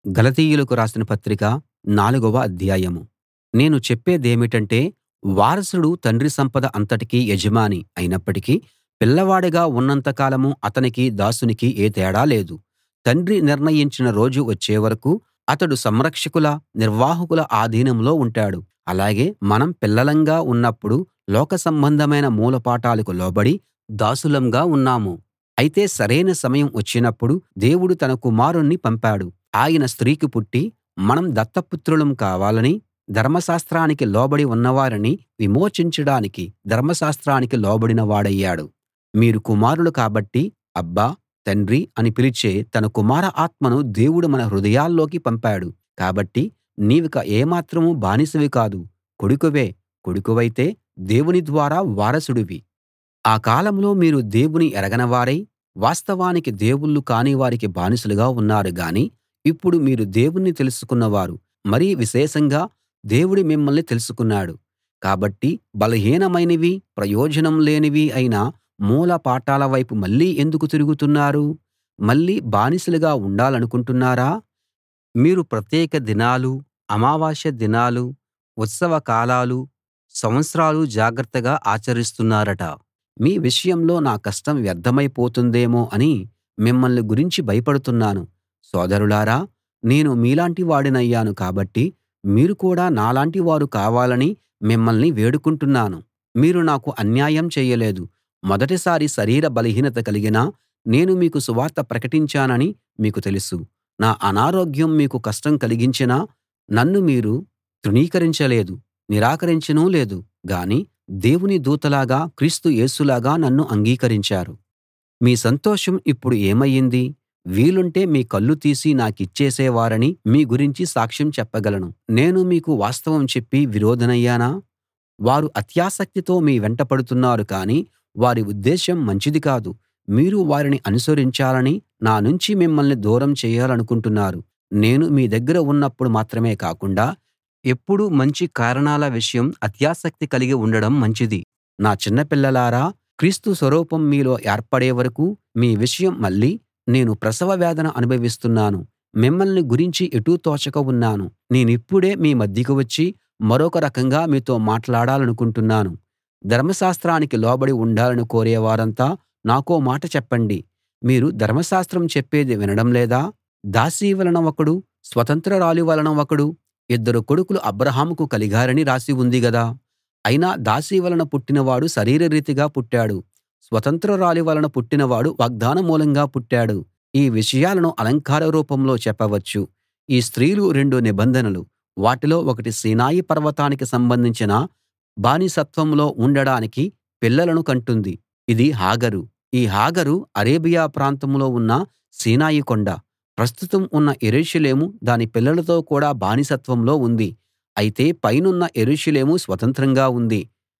గలతీయులకు రాసిన పత్రిక నాలుగవ అధ్యాయం నేను చెప్పేదేమిటంటే వారసుడు తండ్రి సంపద అంతటికీ యజమాని అయినప్పటికీ పిల్లవాడిగా ఉన్నంత కాలం అతనికీ దాసునికీ ఏ తేడా లేదు తండ్రి నిర్ణయించిన రోజు వచ్చే వరకూ అతడు సంరక్షకుల నిర్వాహకుల ఆధీనంలో ఉంటాడు అలాగే మనం పిల్లలంగా ఉన్నప్పుడు లోక సంబంధమైన మూలపాఠాలకు లోబడి దాసులంగా ఉన్నాము అయితే సరైన సమయం వచ్చినప్పుడు దేవుడు తన కుమారుణ్ణి పంపాడు ఆయన స్త్రీకి పుట్టి మనం దత్తపుత్రులం కావాలని ధర్మశాస్త్రానికి లోబడి ఉన్నవారిని విమోచించడానికి ధర్మశాస్త్రానికి లోబడిన వాడయ్యాడు మీరు కుమారులు కాబట్టి అబ్బా తండ్రీ అని పిలిచే తన కుమార ఆత్మను దేవుడు మన హృదయాల్లోకి పంపాడు కాబట్టి నీవిక ఏమాత్రం బానిసవి కాదు కొడుకువే కొడుకువైతే దేవుని ద్వారా వారసుడివి ఆ కాలంలో మీరు దేవుని ఎరగనివారై వాస్తవానికి దేవుళ్ళు కాని వారికి బానిసలుగా ఉన్నారు గాని ఇప్పుడు మీరు దేవుణ్ణి తెలుసుకున్నవారు మరీ విశేషంగా దేవుడు మిమ్మల్ని తెలుసుకున్నాడు కాబట్టి బలహీనమైనవీ ప్రయోజనం లేనివీ అయిన మూల పాఠాల వైపు మళ్ళీ ఎందుకు తిరుగుతున్నారు మళ్ళీ బానిసలుగా ఉండాలనుకుంటున్నారా మీరు ప్రత్యేక దినాలూ అమావాస్య దినాలూ ఉత్సవ కాలాలూ సంవత్సరాలు జాగ్రత్తగా ఆచరిస్తున్నారట మీ విషయంలో నా కష్టం వ్యర్థమైపోతుందేమో అని మిమ్మల్ని గురించి భయపడుతున్నాను సోదరులారా నేను మీలాంటి వాడినయ్యాను కాబట్టి మీరు కూడా నాలాంటి వారు కావాలని మిమ్మల్ని వేడుకుంటున్నాను మీరు నాకు అన్యాయం చేయలేదు మొదటిసారి శరీర బలహీనత కలిగినా నేను మీకు సువార్త ప్రకటించానని మీకు తెలుసు నా అనారోగ్యం మీకు కష్టం కలిగించినా నన్ను మీరు తృణీకరించలేదు నిరాకరించనూ లేదు గాని దేవుని దూతలాగా క్రీస్తు యేసులాగా నన్ను అంగీకరించారు మీ సంతోషం ఇప్పుడు ఏమయింది వీలుంటే మీ కళ్ళు తీసి నాకిచ్చేసేవారని మీ గురించి సాక్ష్యం చెప్పగలను నేను మీకు వాస్తవం చెప్పి విరోధినయ్యానా వారు అత్యాసక్తితో మీ వెంట పడుతున్నారు కానీ వారి ఉద్దేశం మంచిది కాదు మీరు వారిని అనుసరించాలని నా నుంచి మిమ్మల్ని దూరం చేయాలనుకుంటున్నారు నేను మీ దగ్గర ఉన్నప్పుడు మాత్రమే కాకుండా ఎప్పుడూ మంచి కారణాల విషయం అత్యాసక్తి కలిగి ఉండడం మంచిది నా చిన్న పిల్లలారా క్రీస్తు స్వరూపం మీలో ఏర్పడే వరకూ మీ విషయం మళ్ళీ నేను ప్రసవ వేదన అనుభవిస్తున్నాను మిమ్మల్ని గురించి ఎటూ తోచక ఉన్నాను నేనిప్పుడే మీ మధ్యకు వచ్చి మరొక రకంగా మీతో మాట్లాడాలనుకుంటున్నాను ధర్మశాస్త్రానికి లోబడి ఉండాలని కోరే వారంతా నాకో మాట చెప్పండి మీరు ధర్మశాస్త్రం చెప్పేది వినడం లేదా దాసీ వలన ఒకడు స్వతంత్రురాలి వలన ఒకడు ఇద్దరు కొడుకులు అబ్రాహాముకు కలిగారని రాసి ఉంది గదా అయినా దాసీ వలన పుట్టినవాడు శరీరరీతిగా పుట్టాడు స్వతంత్రురాలి వలన పుట్టినవాడు వాగ్దాన మూలంగా పుట్టాడు ఈ విషయాలను అలంకార రూపంలో చెప్పవచ్చు ఈ స్త్రీలు రెండు నిబంధనలు వాటిలో ఒకటి సీనాయి పర్వతానికి సంబంధించిన బానిసత్వంలో ఉండడానికి పిల్లలను కంటుంది ఇది హాగరు ఈ హాగరు అరేబియా ప్రాంతంలో ఉన్న సీనాయి కొండ ప్రస్తుతం ఉన్న యెరూషలేము దాని పిల్లలతో కూడా బానిసత్వంలో ఉంది అయితే పైనున్న యెరూషలేము స్వతంత్రంగా ఉంది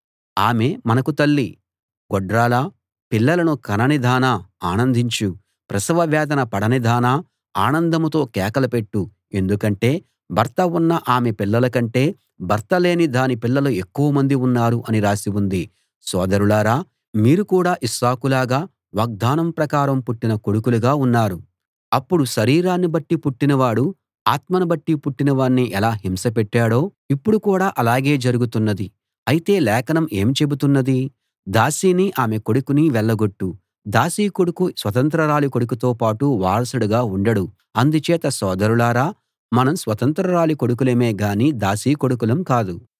ఆమె మనకు తల్లి గొడ్రాలా పిల్లలను కననిదానా ఆనందించు ప్రసవ వేదన పడనిదానా ఆనందంతో కేకలు పెట్టు ఎందుకంటే భర్త ఉన్న ఆమె పిల్లల కంటే భర్త లేని దాని పిల్లలు ఎక్కువమంది ఉన్నారు అని రాసి ఉంది సోదరులారా మీరు కూడా ఇస్సాకులాగా వాగ్దానం ప్రకారం పుట్టిన కొడుకులుగా ఉన్నారు అప్పుడు శరీరాన్ని బట్టి పుట్టినవాడు ఆత్మను బట్టి పుట్టినవాణ్ణి ఎలా హింస పెట్టాడో ఇప్పుడు కూడా అలాగే జరుగుతున్నది అయితే లేఖనం ఏం చెబుతున్నది దాసిని ఆమె కొడుకుని వెళ్ళగొట్టు దాసి కొడుకు స్వతంత్రురాలి కొడుకుతో పాటు వారసుడుగా ఉండడు అందుచేత సోదరులారా మనం స్వతంత్రురాలి కొడుకులమే గాని దాసీ కొడుకులం కాదు